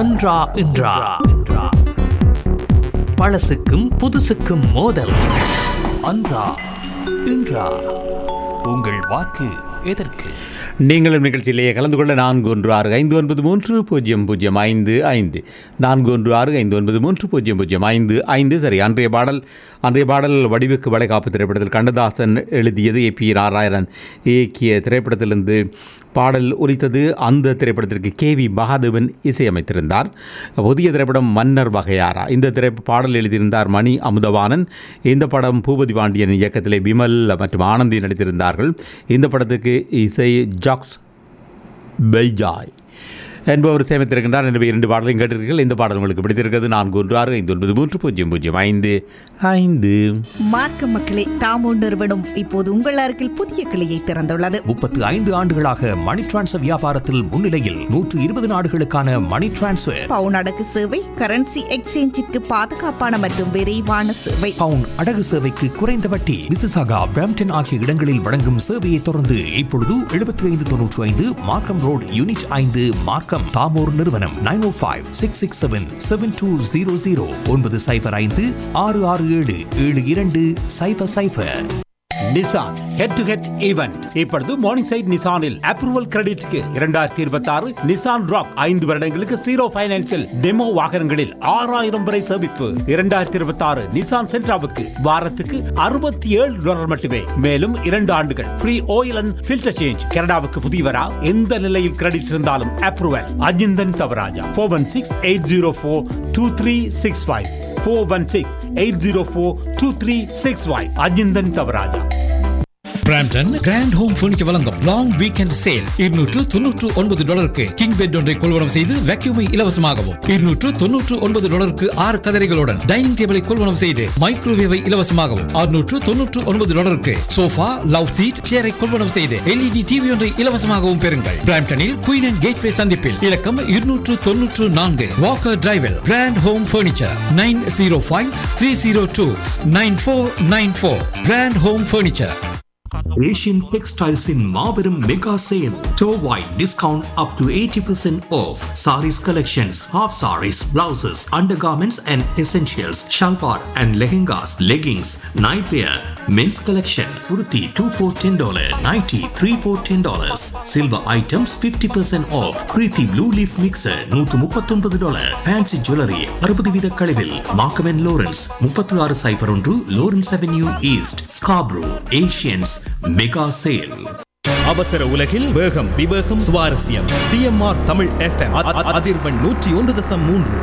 அன்றா இன்றா பழசுக்கும் புதுசுக்கும் மோதல் அன்றா இன்றா உங்கள் வாக்கு எதற்கு நீங்களும் நிகழ்ச்சியிலேயே கலந்து கொள்ள நான்கு ஒன்று ஆறு ஐந்து ஒன்பது மூன்று பூஜ்ஜியம் பூஜ்ஜியம் ஐந்து ஐந்து நான்கு ஒன்று ஆறு ஐந்து ஒன்பது மூன்று பூஜ்ஜியம் பூஜ்ஜியம் ஐந்து ஐந்து சரி அன்றைய பாடல் அன்றைய பாடல் வடிவுக்கு வளைகாப்பு திரைப்படத்தில் கண்ணதாசன் எழுதியது ஏ பி நாராயணன் இயக்கிய திரைப்படத்திலிருந்து பாடல் ஒலித்தது அந்த திரைப்படத்திற்கு கே வி மகாதேவன் இசையமைத்திருந்தார் புதிய திரைப்படம் மன்னர் வகையாரா இந்த திரை பாடல் எழுதியிருந்தார் மணி அமுதவாணன் இந்த படம் பூபதி பாண்டியன் இயக்கத்திலே விமல் மற்றும் ஆனந்தி நடித்திருந்தார்கள் இந்த படத்துக்கு இசை ஜாக்ஸ் பெய்ஜாய் என்பவர் சேமித்திருக்கின்றார் எனவே இரண்டு பாடலையும் கேட்டிருக்கீர்கள் இந்த பாடல் உங்களுக்கு பிடித்திருக்கிறது நான்கு ஒன்று ஆறு ஐந்து ஒன்பது மூன்று பூஜ்ஜியம் பூஜ்ஜியம் ஐந்து ஐந்து மார்க்க மக்களே தாமோ நிறுவனம் இப்போது உங்கள் அருகில் புதிய கிளையை திறந்துள்ளது முப்பத்து ஐந்து ஆண்டுகளாக மணி டிரான்ஸ்ஃபர் வியாபாரத்தில் முன்னிலையில் நூற்று இருபது நாடுகளுக்கான மணி டிரான்ஸ்ஃபர் பவுன் அடகு சேவை கரன்சி எக்ஸ்சேஞ்சிற்கு பாதுகாப்பான மற்றும் விரைவான சேவை பவுன் அடகு சேவைக்கு குறைந்த வட்டி மிசிசாகா பிரம்டன் ஆகிய இடங்களில் வழங்கும் சேவையை தொடர்ந்து இப்பொழுது எழுபத்தி ஐந்து தொன்னூற்றி ஐந்து மார்க்கம் ரோடு யூனிட் ஐந்து மார்க்கம் தாமோர் நிறுவனம் nine O five six six seven seven two zero zero ஒன்பது சைஃபர் ஐந்து ஆறு ஆறு ஏழு ஏழு இரண்டு சைஃபர் சைஃபர் Nissan head to head event இப்பொழுது மார்னிங் சைட் நிசானில் அப்ரூவல் கிரெடிட்க்கு இரண்டாயிரத்தி இருபத்தி ஆறு நிசான் ராக் ஐந்து வருடங்களுக்கு ஜீரோ பைனான்சில் டெமோ வாகனங்களில் ஆறாயிரம் வரை சேமிப்பு இரண்டாயிரத்தி இருபத்தி ஆறு நிசான் சென்ட்ராவுக்கு வாரத்துக்கு அறுபத்தி ஏழு டாலர் மட்டுமே மேலும் இரண்டு ஆண்டுகள் free oil and filter change கனடாவுக்கு புதியவரா எந்த நிலையில் கிரெடிட் இருந்தாலும் approval Ajinthan Thavaraja four one six eight zero four two three six five four one six eight zero four two three six five Ajinthan Thavaraja Brampton Grand Home Furniture வழங்கும் long weekend sale இருநூற்று தொன்னூற்று ஒன்பது டாலருக்கு கிங் பெட் ஒன்றை கொள்வனம் செய்து வேக்யூமை இலவசமாகவும் இருநூற்று தொன்னூற்று ஒன்பது டாலருக்கு ஆறு கதரைகளுடன் டைனிங் டேபிளை கொள்வனம் செய்து மைக்ரோவேவை இலவசமாகவும் அறுநூற்று தொன்னூற்று ஒன்பது டாலருக்கு சோஃபா லவ் சீட் சேரை கொள்வனம் செய்து எல்இடி டிவி ஒன்றை இலவசமாகவும் பெறுங்கள் பிராம்டனில் குயின் அண்ட் கேட்வே சந்திப்பில் இலக்கம் இருநூற்று தொன்னூற்று நான்கு வாக்கர் டிரைவில் Grand Home Furniture nine zero five three zero two nine four nine four Grand Home Furniture Asian Textiles in Marverum Mega Sale. Store-wide discount up to 80% off. Saris collections, half saris, blouses, undergarments and essentials, shalwar and lehengas, leggings, nightwear, men's collection, kurti 2 for $10, nighty 3 for $10. Silver items 50% off. Preeti Blue Leaf Mixer 139 dollar. Fancy Jewelry 60 வீத கழிவில். Markham and Lawrence 36 சைபர் ஒன்று Lawrence Avenue East Scarborough Asians mega sale அவசர உலகில் வேகம் விவேகம் சுவாரஸ்யம் CMR Tamil FM அதிர்வெண் நூற்றி ஒன்று தசம் மூன்று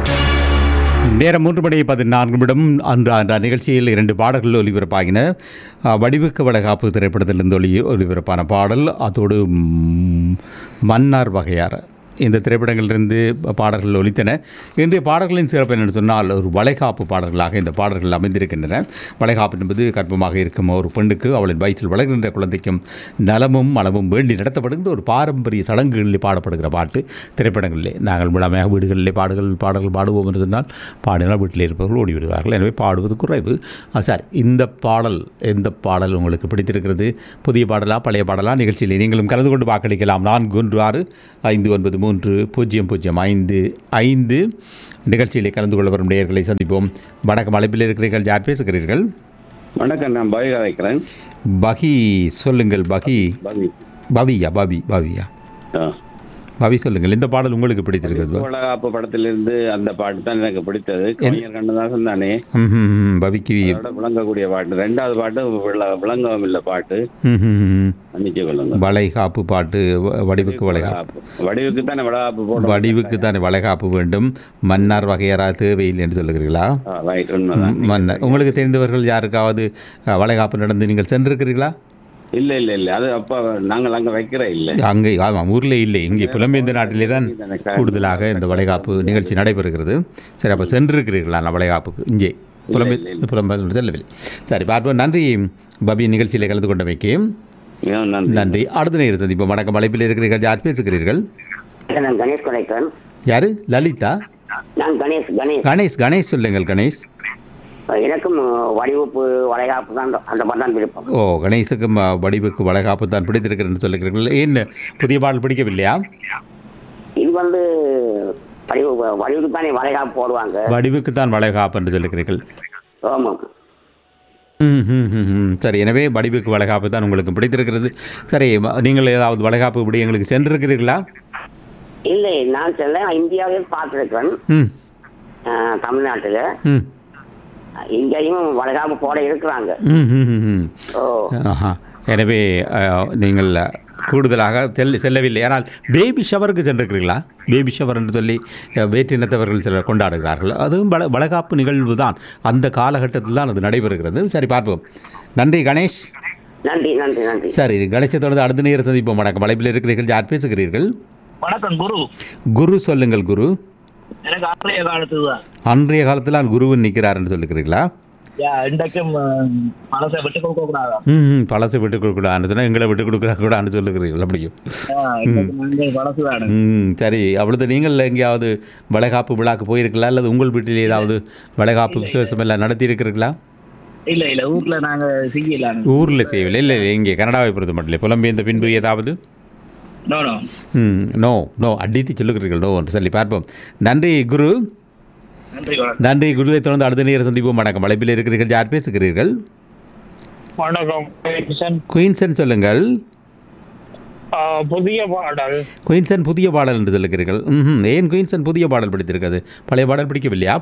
நேரம் மூன்று மணி பதினான்கு நிமிடம் அன்று அந்த நிகழ்ச்சியில் இரண்டு பாடல்கள் ஒலிபரப்பாகின அஹ், வடிவுக்கு வளகாப்பு திரைப்படத்திலிருந்து ஒலி ஒலிபரப்பான பாடல் அதோடு ம், மன்னார் வகையார் இந்த திரைப்படங்களிலிருந்து பாடல்கள் ஒலித்தன இன்றைய பாடல்களின் சிறப்பு என்னென்னு சொன்னால் ஒரு வளைகாப்பு பாடல்களாக இந்த பாடல்கள் அமைந்திருக்கின்றன வளைகாப்பு என்பது கர்ப்பமாக இருக்கும் ஒரு பெண்ணுக்கு அவளின் வயிற்றில் வளர்கின்ற குழந்தைக்கும் நலமும் மலமும் வேண்டி நடத்தப்படுகின்ற ஒரு பாரம்பரிய சடங்குகளில் பாடப்படுகிற பாட்டு திரைப்படங்களிலே நாங்கள் முழுமையாக வீடுகளிலே பாடுகள் பாடல்கள் பாடுவோம் என்று சொன்னால் பாடினால் வீட்டில் இருப்பவர்கள் ஓடிவிடுவார்கள் எனவே பாடுவது குறைவு ஆ, சாரி இந்த பாடல் எந்த பாடல் உங்களுக்கு பிடித்திருக்கிறது புதிய பாடலா பழைய பாடலா நிகழ்ச்சியில் நீங்களும் கலந்து கொண்டு வாக்களிக்கலாம் நான்கு ஒன்று ஆறு ஐந்து ஒன்பது மூன்று பூஜ்ஜியம் பூஜ்ஜியம் ஐந்து ஐந்து நிகழ்ச்சியிலே கலந்து கொள்ள வரும் நேயர்களை சந்திப்போம் வணக்கம் அழைப்பில் இருக்கிறீர்கள் யார் பேசுகிறீர்கள் வணக்கம் நான் பவி கதைக்கிறேன் பகி சொல்லுங்கள் பகி பவி பவியா பவி பவியா ஆ. பவி சொல்லுங்கள் இந்த பாடல் உங்களுக்கு பிடித்திருக்கிறது வளகாப்பு படத்திலிருந்து அந்த பாட்டு தான் எனக்கு பிடித்தது கவிஞர் கண்ணதாசன் தானே ம், ம், ம், பவிக்கு அதோட விளங்கக்கூடிய பாட்டு ரெண்டாவது பாட்டு விள- விளங்கவும் இல்லை பாட்டு ம், ம், ம். மன்னிச்சு கொள்ளுங்க வளைகாப்பு பாட்டு வ- வடிவுக்கு வளைகாப்பு வளகாப்பு. வடிவுக்கு தானே வளகாப்பு போடும் வடிவுக்கு தானே வளைகாப்பு வேண்டும் மன்னார் வகையறா தேவையில்லை என்று சொல்லுகிறீர்களா ரைட் உண்மைதான் மன்னர் உங்களுக்கு தெரிந்தவர்கள் யாருக்காவது அஹ், வளைகாப்பு நடந்து நீங்கள் சென்றிருக்கிறீர்களா இல்ல இல்ல இல்ல அது அப்ப நாங்கள் அங்க வைக்கிற இல்ல அங்கே ஆமாம் ஊரில் இல்லை இங்கே புலம்பெயர்ந்த நாட்டிலே தான் கூடுதலாக இந்த வளைகாப்பு நிகழ்ச்சி நடைபெறுகிறது சரி அப்போ சென்றிருக்கிறீர்களா நான் வளைகாப்புக்கு இங்கே புலம்பெயர் புலம்பெயர் செல்லவில்லை சரி பார்ப்போம் நன்றி பபி நிகழ்ச்சியில் கலந்து கொண்டமைக்கு மிகவும் நன்றி நன்றி அடுத்த நேரம் சந்திப்போம் வணக்கம் அழைப்பில் இருக்கிறீர்கள் யார் பேசுகிறீர்கள் நான் கணேஷ் கொடைக்கன் யாரு லலிதா நான் கணேஷ் கணேஷ் கணேஷ் கணேஷ் சொல்லுங்கள் கணேஷ் எனக்கும் வடிவப்பு வளைகாப்பு தான் அந்த மாதிரி தான் விருப்பம் ஓ கணேஷுக்கு ம- வடிவுக்கு வளைகாப்பு தான் பிடித்திருக்கிறேன்னு சொல்லுகிறீர்கள் ஏன் புதிய பாடல் பிடிக்கவில்லையா இது வந்து வடிவு வடிவுக்கு தானே வளைகாப்பு போடுவாங்க வடிவுக்கு தான் வளைகாப்பு என்று சொல்லுகிறீர்கள் ஆமாம் ம், ம், ம், ம். சரி எனவே வடிவுக்கு வளைகாப்பு தான் உங்களுக்கு பிடித்திருக்கிறது சரி ம- நீங்கள் ஏதாவது வளைகாப்பு இப்படி எங்களுக்கு சென்றிருக்கிறீர்களா இல்லை நான் செல்ல இந்தியாவில் பார்த்துருக்கேன் ம் தமிழ்நாட்டில் ம் இங்கேயும் வளைகாப்பு போட இருக்கிறாங்க ம், ம், ம், ம். ஓ ஆஹா எனவே அஹ், நீங்கள் கூடுதலாக செல் செல்லவில்லை ஆனால் பேபி ஷவருக்கு சென்றிருக்கிறீர்களா பேபி ஷவர் என்று சொல்லி அஹ், வேற்றினத்தவர்கள் சிலர் கொண்டாடுகிறார்கள் அதுவும் வள வளகாப்பு நிகழ்வு தான் அந்த காலகட்டத்தில் தான் அது நடைபெறுகிறது சரி பார்ப்போம் நன்றி கணேஷ் நன்றி நன்றி நன்றி சரி கணேசை தொடர்ந்து அடுத்த நேரம் சந்திப்போம் வணக்கம் வலைப்பில் இருக்கிறீர்கள் யார் பேசுகிறீர்கள் வணக்கம் குரு குரு சொல்லுங்கள் குரு எனக்கு அன்றைய காலத்து தான் அன்றைய காலத்தில் நான் குருவன் நிற்கிறாருன்னு சொல்லுகிறீர்களா இன்றைக்கும் மனசை விட்டு கொடுக்க கூடாது ம் ம், பழசை விட்டு கொடுக்கூடாதுன்னு சொன்னால் எங்களை விட்டு கொடுக்க கூடாதுன்னு சொல்லுகிறீர்கள் அப்படியும் மனசு தான் ம் சரி அவ்வளவு நீங்கள் எங்கேயாவது வளைகாப்பு விழாக்கு போயிருக்கலாம் அல்லது உங்கள் வீட்டில் ஏதாவது வளைகாப்பு விசேஷம் எல்லாம் நடத்தி இருக்கிறீர்களா இல்ல இல்ல ஊர்ல நாங்க செய்யல ஊரில் செய்யவில்லை இல்லை இல்லை இங்கே கனடாவை பொறுத்த மட்டும் இல்லை புலம்பெயர்ந்த பின்பு ஏதாவது நோ நோ ம் நோ நோ அடித்து சொல்லுகிறீர்கள் நோ என்று சொல்லி பார்ப்போம் நன்றி குரு நன்றி வணக்கம் நன்றி குருவை தொடர்ந்து அடுத்த நேரம் சந்திப்போம் வணக்கம் வளைப்பில் இருக்கிறீர்கள் யார் பேசுகிறீர்கள் வணக்கம் கிஷன். குயின்சன் சொல்லுங்கள் ஆ, புதிய பாடல் குயின்சன் புதிய பாடல் என்று சொல்லுகிறீர்கள் ம் ஏன் குயின்சன் புதிய பாடல் பிடித்திருக்கிறது பழைய பாடல் பிடிக்கவில்லையா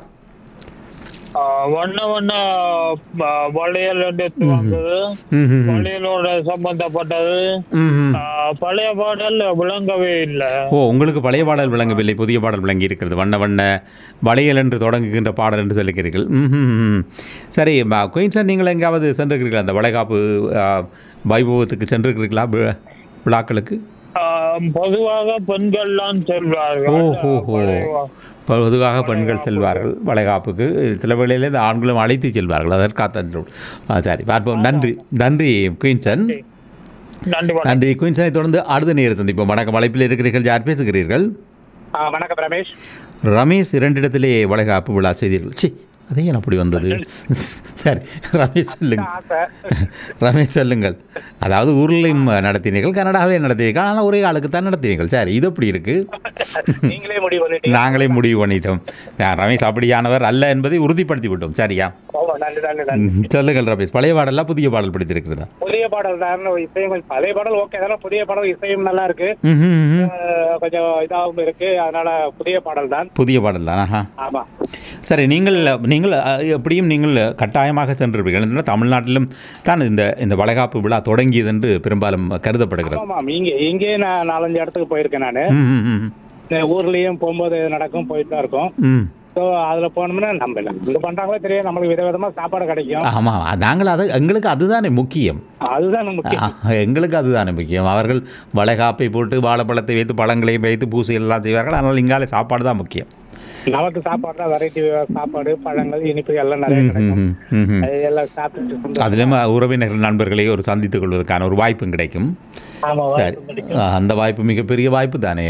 ஆ, வண்ண வண்ண ஆ, வளையல் என்று வந்தது ம் ம், ம். வளையலோட சம்பந்தப்பட்டது ம் ம். ஆ, பழைய பாடல் விளங்கவே இல்லை ஓ உங்களுக்கு பழைய பாடல் விளங்கவில்லை புதிய பாடல் விளங்கி இருக்கிறது வண்ண வண்ண வளையல் என்று தொடங்குகின்ற பாடல் என்று சொல்லுகிறீர்கள் ம்ஹும். சரி ம- குயின்சன் நீங்கள் எங்காவது சென்றிருக்கிறீர்களா அந்த வளைகாப்பு ஆ, வைபவத்துக்கு சென்றிருக்கிறீர்களா வி- விழாக்களுக்கு ஆ, பொதுவாக பெண்கள்லாம் செல்வார்கள் ஓ ஹோ ஹோ பொதுவாக பெண்கள் செல்வார்கள் வளைகாப்புக்கு சில வேளையில் இந்த ஆண்களும் அழைத்து செல்வார்கள் அதற்காக சரி பார்ப்போம் நன்றி நன்றி குயின்சன் நன்றி வணக்கம். நன்றி குயின்சனை தொடர்ந்து அடுத்த நேரம் சந்திப்போம் வணக்கம் அழைப்பில் இருக்கிறீர்கள் யார் பேசுகிறீர்கள் ஆ, வணக்கம் ரமேஷ் ரமேஷ் இரண்டிடத்திலே வளைகாப்பு விழா செய்தீர்கள் சி அதே ஏன் அப்படி வந்தது சரி ரமேஷ் சொல்லுங்க ரமேஷ் சொல்லுங்கள் அதாவது ஊர்லையும் நடத்தினீர்கள் கனடாவிலே நடத்தினீர்கள் ஆனால் ஒரே ஆளுக்கு தான் நடத்தினீர்கள் சரி இது எப்படி இருக்கு நீங்களே முடிவு பண்ணிட்டீங்க நாங்களே முடிவு பண்ணிட்டோம் ஆ, ரமேஷ் அப்படியானவர் அல்ல என்பதை உறுதிப்படுத்தி விட்டோம் சரியா ஆமா, நன்றி நன்றி நன்றி ம், சொல்லுங்கள் ரமேஷ் பழைய பாடலாம் புதிய பாடல் பிடித்திருக்கிறதா புதிய பாடல் தான் இசையும் கொஞ்சம் பழைய பாடல் ஓகே தானே புதிய பாடல் இசையும் நல்லா இருக்கு ம்ஹும், ம்ஹும். அஹ் கொஞ்சம் இதாகவும் இருக்கு அதனால புதிய பாடல் தான் புதிய பாடல் தான் ஆஹா ஆமா சரி நீங்கள் நீங்கள் அ, எப்படியும் நீங்கள் கட்டாயமாக சென்றிருப்பீர்கள் என்றால் தமிழ்நாட்டிலும் தான் இந்த இந்த வளைகாப்பு விழா தொடங்கியது என்று பெரும்பாலும் கருதப்படுகிறது ஆமா இங்க இங்கே நான் நாலஞ்சு இடத்துக்கு போயிருக்கேன் நான் ம், ம், ம். ஊர்லயும் போகும்போது நடக்கும் போயிட்டு தான் இருக்கும் ம் ஸோ அதுல போனோம்னா நம்ம இங்க பண்றாங்களோ தெரியும் நம்மளுக்கு விதவிதமா சாப்பாடு கிடைக்கும் ஆமாம் நாங்கள் அது எங்களுக்கு அதுதானே முக்கியம் அதுதான் நமக்கு முக்கியம் ஆ, எங்களுக்கு அதுதானே முக்கியம் அவர்கள் வளைகாப்பை போட்டு வாழைப்பழத்தை வைத்து பழங்களையும் வைத்து பூசை எல்லாம் செய்வார்கள் ஆனால் இங்காலே சாப்பாடு தான் முக்கியம் நமக்கு சாப்பாடுனா வெரைட்டி சாப்பாடு பழங்கள் இனிப்பு எல்லாம் நிறைய ம், கிடைக்கும் ம், ம், ம். அது எல்லாம் சாப்பிட்டு சந்தோஷம். அதிலும் உறவினர்கள் நண்பர்களை ஒரு சந்தித்துக் கொள்வதற்கான ஒரு வாய்ப்பும் கிடைக்கும் ஆமா சரி ஆ, அந்த வாய்ப்பு மிகப்பெரிய வாய்ப்பு தானே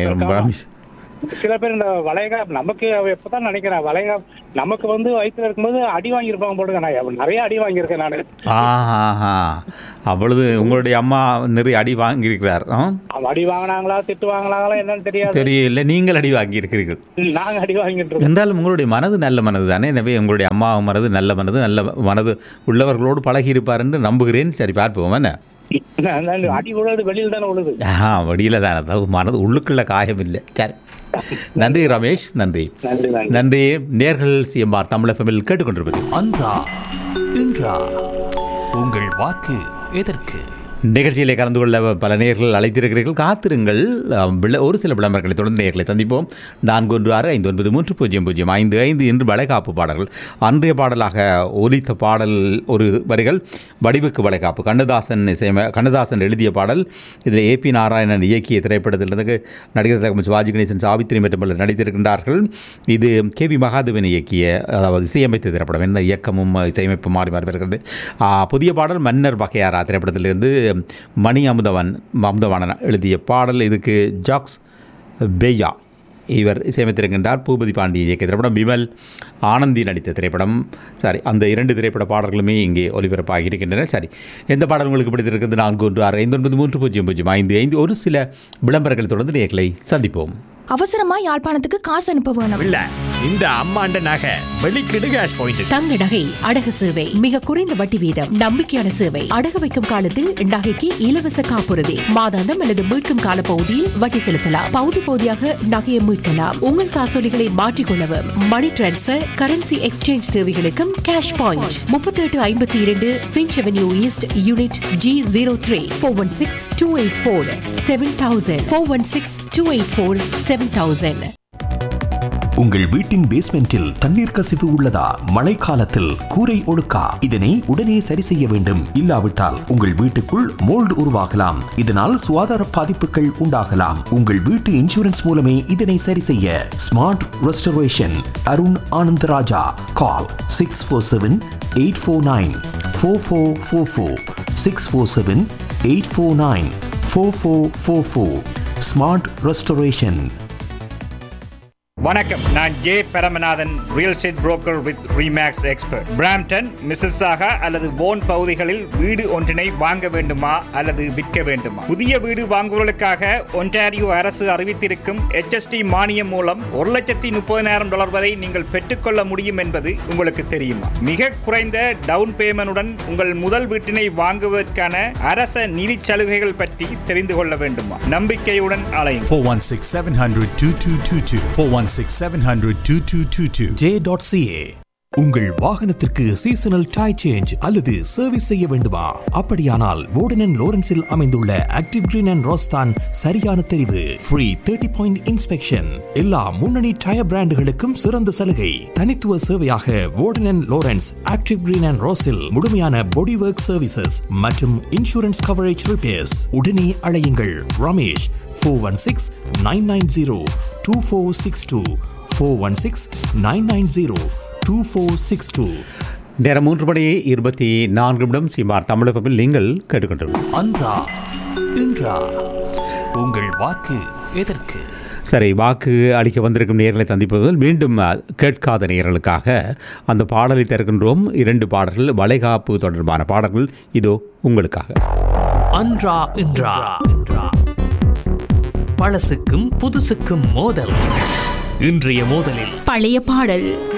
சில பேர் இந்த வளைகா நமக்கு அவ எப்பதான் நினைக்கிறேன் வளைகா நமக்கு வந்து வயிற்றுல இருக்கும்போது அடி வாங்கியிருப்பாங்க போடுங்க நான் நிறைய அடி வாங்கியிருக்கேன் நான் ஆஹா அவ்வளவு உங்களுடைய அம்மா நிறைய அடி வாங்கியிருக்கிறார் ஆ? அடி வாங்கினாங்களா திட்டு வாங்கினாங்களா என்னன்னு தெரியாது தெரியல நீங்கள் அடி வாங்கியிருக்கிறீர்கள் ம், நாங்க அடி வாங்கிட்டு இருக்கோம் என்றாலும் உங்களுடைய மனது நல்ல மனது தானே எனவே உங்களுடைய அம்மா மனது நல்ல மனது நல்ல மனது உள்ளவர்களோடு பழகியிருப்பார் என்று நம்புகிறேன் சரி பார்ப்போம் என்ன நான் அடி விழுது வெளியில் தானே விழுது ஆ வடியில் தானே அதாவது மனது உள்ளுக்குள்ள காயம் இல்லை சரி நன்றி ரமேஷ் நன்றி நன்றி நன்றி நன்றி நேர்கள் சிஎம்ஆர் தமிழ் எஃப்எம்மில் கேட்டுக்கொண்டிருப்பது அன்றா இன்றா உங்கள் வாக்கு எதற்கு நிகழ்ச்சியிலே கலந்து கொள்ள பல நேர்கள் அழைத்திருக்கிறீர்கள் காத்திருங்கள் அஹ், விள- ஒரு சில விளம்பரங்களை தொடர்ந்து நேர்களை சந்திப்போம் நான்கு ஒன்று ஆறு ஐந்து ஒன்பது மூன்று பூஜ்ஜியம் பூஜ்ஜியம் ஐந்து ஐந்து என்று வளைகாப்பு பாடல்கள் அன்றைய பாடலாக ஒலித்த பாடல் ஒரு வரிகள் வடிவுக்கு வளைகாப்பு கண்ணதாசன் இசையம கண்ணதாசன் எழுதிய பாடல் இதில் ஏபி நாராயணன் இயக்கிய திரைப்படத்திலிருந்து நடிகர் திலகம் சிவாஜி கணேசன் சாவித்திரி மற்றும் பலர் நடித்திருக்கின்றார்கள் இது கே வி மகாதேவன் இயக்கிய அதாவது இசையமைத்த திரைப்படம் என்ன இயக்கமும் இசையமைப்பு மாறி மாறி வருகிறது ஆ, புதிய பாடல் மன்னர் வகையாரா திரைப்படத்திலிருந்து மணி அமுதவன் அமுதவாணன் எழுதிய பாடல் இதுக்கு ஜாக்ஸ் பேயா இவர் இசையமைத்திருக்கின்றார் பூபதி பாண்டி இயக்கிய திரைப்படம் விமல் ஆனந்தி நடித்த திரைப்படம் சரி அந்த இரண்டு திரைப்பட பாடல்களுமே இங்கே ஒலிபரப்பாகி இருக்கின்றன சரி எந்த பாடல் உங்களுக்கு பிடித்திருக்கிறது நான்கு ஒன்று ஆறு ஐந்து ஒன்பது மூன்று பூஜ்ஜியம் பூஜ்ஜியம் ஐந்து ஐந்து ஒரு சில விளம்பரங்களை தொடர்ந்து நேர்களை சந்திப்போம் அவசரமா யாழ்ப்பாணத்துக்கு காசு அனுப்ப வேணும் இல்ல இந்த அம்மாண்ட நகை வெளிக்கிடு கேஷ் பாயிண்ட் தங்க நகை அடகு சேவை மிக குறைந்த வட்டி வீதம் நம்பிக்கையான சேவை அடகு வைக்கும் காலத்தில் நகைக்கு இலவச காப்புறுதி மாதாந்தம் அல்லது மீட்கும் கால பகுதியில் வட்டி செலுத்தலாம் பகுதி பகுதியாக நகையை மீட்கலாம் உங்கள் காசோலிகளை மாற்றிக்கொள்ளவும் மணி டிரான்ஸ்பர் கரன்சி எக்ஸ்சேஞ்ச் தேவைகளுக்கும் கேஷ் பாயிண்ட் முப்பத்தி எட்டு ஐம்பத்தி இரண்டு Finch Avenue East unit G zero three four one six two eight four seven thousand four one six two eight four seven thousand உங்கள் வீட்டின் பேஸ்மெண்டில் தண்ணீர் கசிவு உள்ளதா மழைக்காலத்தில் கூரை ஒழுக்கா இதனை உடனே சரி செய்ய வேண்டும் இல்லாவிட்டால் உங்கள் வீட்டுக்குள் மோல்டு உருவாகலாம் இதனால் சுகாதார பாதிப்புகள் உண்டாகலாம் உங்கள் வீட்டு இன்சூரன்ஸ் மூலமே இதனை சரி செய்ய Smart Restoration Arun Anandaraja call six four seven eight four nine four four four four six four seven eight four nine four four four four Smart Restoration வணக்கம் நான் J Paramanathan real estate broker with Remax Expert Brampton Mississauga அல்லது போன் பகுதிகளில் வீடு ஒன்றினை வாங்க வேண்டுமா அல்லது விற்க வேண்டுமா புதிய வீடு வாங்குவதற்காக ஒன்டாரியோ அரசு அறிவித்திருக்கும் HST மானியம் மூலம் ஒரு லட்சத்தி முப்பதினாயிரம் டாலர் வரை நீங்கள் பெற்றுக்கொள்ள முடியும் என்பது உங்களுக்கு தெரியுமா மிக குறைந்த டவுன் பேமெண்டுடன் உங்கள் முதல் வீட்டினை வாங்குவதற்கான அரச நிதி சலுகைகள் பற்றி தெரிந்து கொள்ள வேண்டுமா நம்பிக்கையுடன் அலையும் 416 700 2222. 416 700 2222. ஜே.ca உங்கள் வாகனத்திற்கு சீசனல் டை சேஞ்ச் அல்லது சர்வீஸ் செய்ய வேண்டுமா அப்படியானால் வோர்டன் லோரன்ஸில் அமைந்துள்ள ஆக்டிவ் கிரீன் அண்ட் ரோஸ்தான் சரியான தெரிவு ஃப்ரீ தேர்ட்டி பாயிண்ட் இன்ஸ்பெக்ஷன் எல்லா முன்னணி டயர் பிராண்டுகளுக்கும் சிறந்த சலுகை தனித்துவ சேவையாக Warden Lawrence Active Green and ரோஸில் முழுமையான பாடி ஒர்க் சர்வீசஸ் மற்றும் இன்சூரன்ஸ் கவரேஜ் ரிப்பேர்ஸ் உடனே அழையுங்கள் Ramesh four one six nine nine zero two four six two four one six nine nine zero two four six two நேரம் மூன்று மணி இருபத்தி நான்கு நிமிடம் சீமார் தமிழகத்தில் நீங்கள் கேட்டுக்கொண்டிருக்கிறோம் அன்றா இன்றா உங்கள் வாக்கு எதற்கு சரி வாக்கு அளிக்க வந்திருக்கும் நேர்களை சந்திப்பதில் மீண்டும் அஹ், கேட்காத நேர்களுக்காக அந்த பாடலை திறக்கின்றோம் இரண்டு பாடல்கள் வளைகாப்பு தொடர்பான பாடல்கள் இதோ உங்களுக்காக அன்றா இன்றா பழசுக்கும் புதுசுக்கும் மோதல் இன்றைய மோதலில் பழைய பாடல்